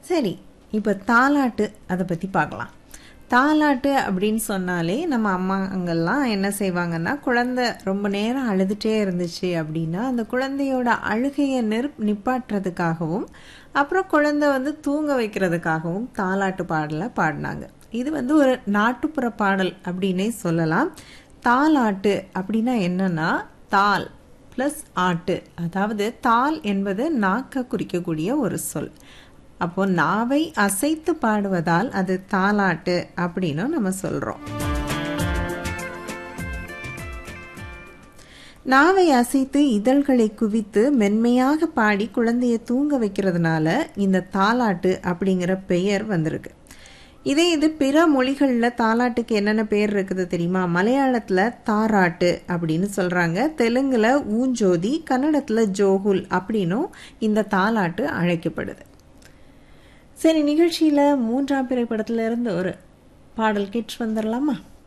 சரி இப்போ தாலாட்டு அதை பற்றி பார்க்கலாம் தாலாட்டு அப்படின்னு சொன்னாலே நம்ம அம்மாங்கள்லாம் என்ன செய்வாங்கன்னா குழந்தை ரொம்ப நேரம் அழுதுகிட்டே இருந்துச்சு அப்படின்னா அந்த குழந்தையோட அழுகையை நிற் நிப்பாட்டுறதுக்காகவும் அப்புறம் குழந்தை வந்து தூங்க வைக்கிறதுக்காகவும் தாலாட்டு பாடலை பாடினாங்க இது வந்து ஒரு நாட்டுப்புற பாடல் அப்படின்னே சொல்லலாம் தாலாட்டு அப்படின்னா என்னன்னா தால் ப்ளஸ் ஆட்டு அதாவது தால் என்பது நாக்க குறிக்கக்கூடிய ஒரு சொல் அப்போ நாவை அசைத்து பாடுவதால் அது தாலாட்டு அப்படின்னு நம்ம சொல்றோம் நாவை அசைத்து இதழ்களை குவித்து மென்மையாக பாடி குழந்தைய தூங்க வைக்கிறதுனால இந்த தாலாட்டு அப்படிங்கிற பெயர் வந்திருக்கு இதே இது பிற மொழிகளில் தாலாட்டுக்கு என்னென்ன பேர் இருக்குது தெரியுமா மலையாளத்தில் தாராட்டு அப்படின்னு சொல்கிறாங்க தெலுங்கில் ஊஞ்சோதி கன்னடத்தில் ஜோகுல் அப்படின்னும் இந்த தாலாட்டு அழைக்கப்படுது சரி நிகழ்ச்சியில் மூன்றாம் பிறை படத்துல இருந்து ஒரு பாடல் கேட்டு வந்துடலாமா